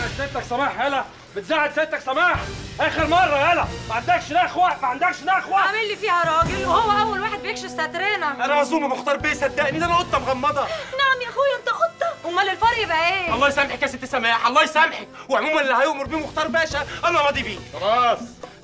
بتزعل ستك سماح يلا بتزعل ستك سماح اخر مره يلا ما عندكش نخوه ما عندكش نخوه عامل لي فيها راجل وهو اول واحد بيكشف سترنا انا عزومه مختار بيه صدقني ده انا قطه مغمضه نعم يا اخويا انت قطه امال الفرق يبقى ايه الله يسامحك يا ست سماح الله يسامحك وعموما اللي هيؤمر بيه مختار باشا انا راضي بيه خلاص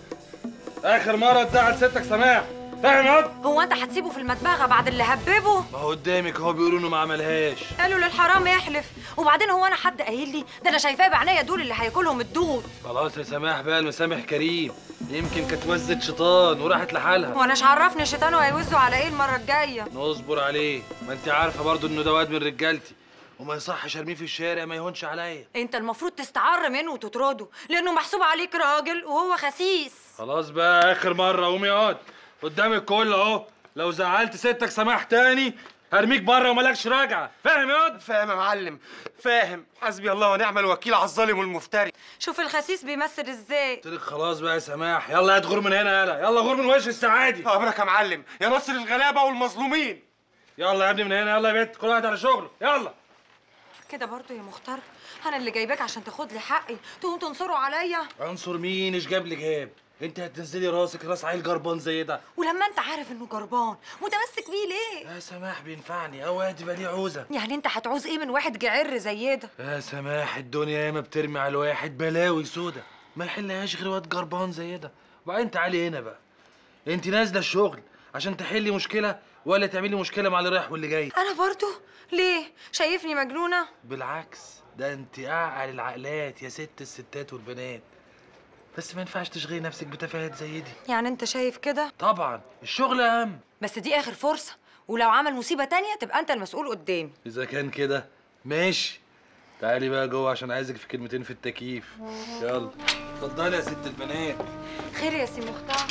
اخر مره تزعل ستك سماح فاهم ياض هو انت هتسيبه في المدبغه بعد اللي هببه ما هو قدامك هو بيقولوا انه ما عملهاش قالوا للحرام يحلف وبعدين هو انا حد قايل لي ده انا شايفاه بعينيا دول اللي هياكلهم الدود خلاص يا سماح بقى المسامح كريم يمكن كانت وزة شيطان وراحت لحالها وانا عرفني الشيطان هيوزوا على ايه المره الجايه نصبر عليه ما انت عارفه برضو انه ده واد من رجالتي وما يصحش ارميه في الشارع ما يهونش عليا انت المفروض تستعر منه وتطرده لانه محسوب عليك راجل وهو خسيس خلاص بقى اخر مره قوم يقعد قدام الكل اهو لو زعلت ستك سماح تاني هرميك بره ومالكش راجعه فاهم ياض فاهم يا معلم فاهم حسبي الله ونعم الوكيل على الظالم والمفتري شوف الخسيس بيمثل ازاي قلت لك خلاص بقى يا سماح يلا هات غور من هنا يلا يلا غور من وش السعادي امرك يا معلم يا نصر الغلابه والمظلومين يلا يا ابني من هنا يلا يا بنت كل واحد على شغله يلا كده برضه يا مختار انا اللي جايباك عشان تاخد لي حقي تقوم تنصره عليا عنصر مين ايش جاب لي جاب انت هتنزلي راسك راس عيل جربان زي ده ولما انت عارف انه جربان متمسك بيه ليه يا سماح بينفعني اوقات يبقى ليه عوزه يعني انت هتعوز ايه من واحد جعر زي ده يا سماح الدنيا ياما بترمي على الواحد بلاوي سودا ما يحلهاش غير واد جربان زي ده وبعدين تعالي هنا بقى انت نازله الشغل عشان تحلي مشكله ولا تعملي مشكله مع اللي رايح واللي جاي انا برضه ليه شايفني مجنونه بالعكس ده انت اعقل العقلات يا ست الستات والبنات بس ما ينفعش تشغلي نفسك بتفاهات زي دي يعني انت شايف كده طبعا الشغل اهم بس دي اخر فرصه ولو عمل مصيبه تانية تبقى انت المسؤول قدامي اذا كان كده ماشي تعالي بقى جوه عشان عايزك في كلمتين في التكييف يلا اتفضلي يا ست البنات خير يا سي مختار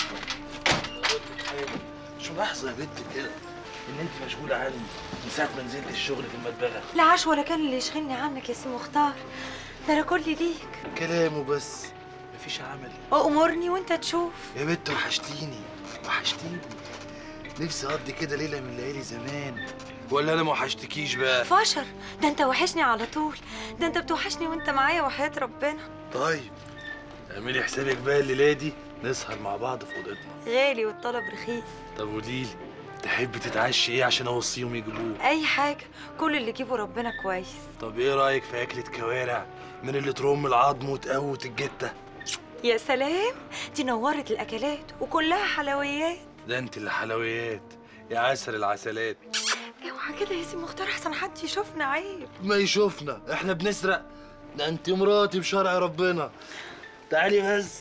شو لحظه يا بنت كده ان انت مشغوله عني من ساعه ما نزلت الشغل في المدبغه لا عاش ولا كان اللي يشغلني عنك يا سي مختار ده انا كلي ليك كلامه بس مفيش عمل امرني وانت تشوف يا بنت وحشتيني وحشتيني نفسي اقضي كده ليله من ليالي زمان ولا انا ما وحشتكيش بقى فشر ده انت وحشني على طول ده انت بتوحشني وانت معايا وحياة ربنا طيب اعملي حسابك بقى الليله دي نسهر مع بعض في اوضتنا غالي والطلب رخيص طب قوليلي تحبي تتعشي ايه عشان اوصيهم يجيبوه اي حاجه كل اللي يجيبه ربنا كويس طب ايه رايك في اكله كوارع من اللي ترم العظم وتقوت الجته يا سلام دي نورت الاكلات وكلها حلويات ده انت اللي حلويات يا عسل العسلات اوعى كده يا سي مختار احسن حد يشوفنا عيب ما يشوفنا احنا بنسرق ده انت مراتي بشرع ربنا تعالي بس